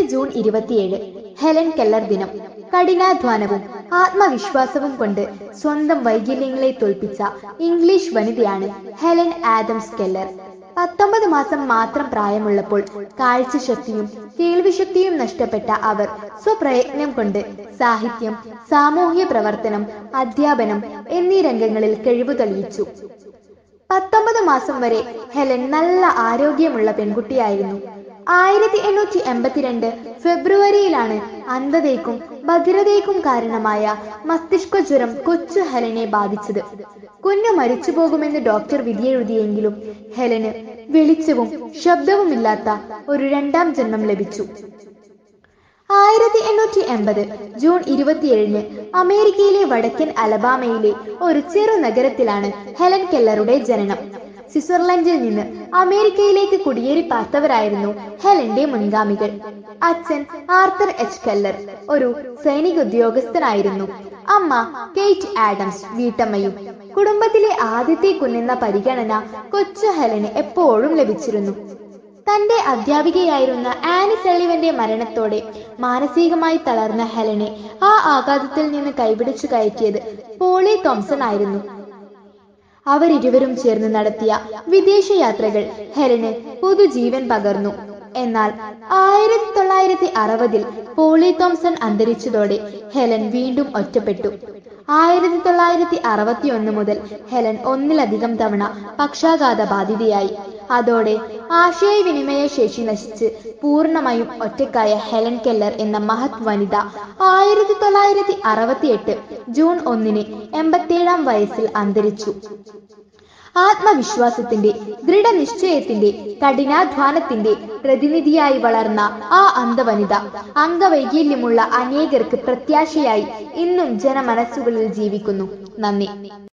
June ഇരുപത്തിയേഴ് Helen Keller ദിനം കഠിനാധ്വാനവും ആത്മവിശ്വാസവും കൊണ്ട് സ്വന്തം വൈകല്യങ്ങളെ തോൽപ്പിച്ച ഇംഗ്ലീഷ് വനിതയാണ് ഹെലൻ ആദംസ് കെല്ലർ പത്തൊമ്പത് മാസം മാത്രം പ്രായമുള്ളപ്പോൾ കാഴ്ചശക്തിയും കേൾവിശക്തിയും നഷ്ടപ്പെട്ട അവർ സ്വപ്രയത്നം കൊണ്ട് സാഹിത്യം സാമൂഹ്യ പ്രവർത്തനം അധ്യാപനം എന്നീ രംഗങ്ങളിൽ കഴിവ് തെളിയിച്ചു പത്തൊമ്പത് മാസം വരെ ഹെലൻ നല്ല ആരോഗ്യമുള്ള പെൺകുട്ടിയായിരുന്നു ആയിരത്തി എണ്ണൂറ്റി എൺപത്തിരണ്ട് ഫെബ്രുവരിയിലാണ് അന്ധതയ്ക്കും ഭദ്രതയ്ക്കും കാരണമായ മസ്തിഷ്ക ജ്വരം കൊച്ചു ഹെലനെ ബാധിച്ചത് കുഞ്ഞു മരിച്ചു പോകുമെന്ന് ഡോക്ടർ വിധിയെഴുതിയെങ്കിലും ഹെലന് വെളിച്ചവും ശബ്ദവുമില്ലാത്ത ഒരു രണ്ടാം ജന്മം ലഭിച്ചു ആയിരത്തി എണ്ണൂറ്റി എൺപത് ജൂൺ ഇരുപത്തിയേഴിന് അമേരിക്കയിലെ വടക്കൻ അലബാമയിലെ ഒരു ചെറു നഗരത്തിലാണ് ഹെലൻ കെല്ലറുടെ ജനനം സ്വിറ്റ്സർലൻഡിൽ നിന്ന് അമേരിക്കയിലേക്ക് കുടിയേറി പാർത്തവരായിരുന്നു ഹെലന്റെ മുൻഗാമികൾ അച്ഛൻ ആർത്തർ എച്ച് കെല്ലർ ഒരു സൈനിക ഉദ്യോഗസ്ഥനായിരുന്നു അമ്മ കെയ്റ്റ് ആഡംസ് വീട്ടമ്മയും കുടുംബത്തിലെ ആദ്യത്തെ കുഞ്ഞെന്ന പരിഗണന കൊച്ചു ഹെലന് എപ്പോഴും ലഭിച്ചിരുന്നു തന്റെ അധ്യാപികയായിരുന്ന ആനി സള്ളിവന്റെ മരണത്തോടെ മാനസികമായി തളർന്ന ഹെലനെ ആ ആഘാതത്തിൽ നിന്ന് കൈപിടിച്ചു കയറ്റിയത് പോളി തോംസൺ ആയിരുന്നു അവരിരുവരും ചേർന്ന് നടത്തിയ വിദേശയാത്രകൾ ഹെലന് പുതുജീവൻ പകർന്നു എന്നാൽ ആയിരത്തി തൊള്ളായിരത്തി അറുപതിൽ പോളി തോംസൺ അന്തരിച്ചതോടെ ഹെലൻ വീണ്ടും ഒറ്റപ്പെട്ടു ആയിരത്തി തൊള്ളായിരത്തി അറുപത്തി ഒന്ന് മുതൽ ഹെലൻ ഒന്നിലധികം തവണ പക്ഷാഘാത ബാധിതയായി അതോടെ ആശയവിനിമയ ശേഷി നശിച്ച് പൂർണ്ണമായും ഒറ്റക്കായ ഹെലൻ കെല്ലർ എന്ന മഹത് വനിത ആയിരത്തി തൊള്ളായിരത്തി അറുപത്തിയെട്ട് ജൂൺ ഒന്നിന് എൺപത്തിയേഴാം വയസ്സിൽ അന്തരിച്ചു ആത്മവിശ്വാസത്തിന്റെ ദൃഢനിശ്ചയത്തിന്റെ കഠിനാധ്വാനത്തിന്റെ പ്രതിനിധിയായി വളർന്ന ആ അന്ധവനിത അംഗവൈകല്യമുള്ള അനേകർക്ക് പ്രത്യാശയായി ഇന്നും ജനമനസ്സുകളിൽ ജീവിക്കുന്നു നന്ദി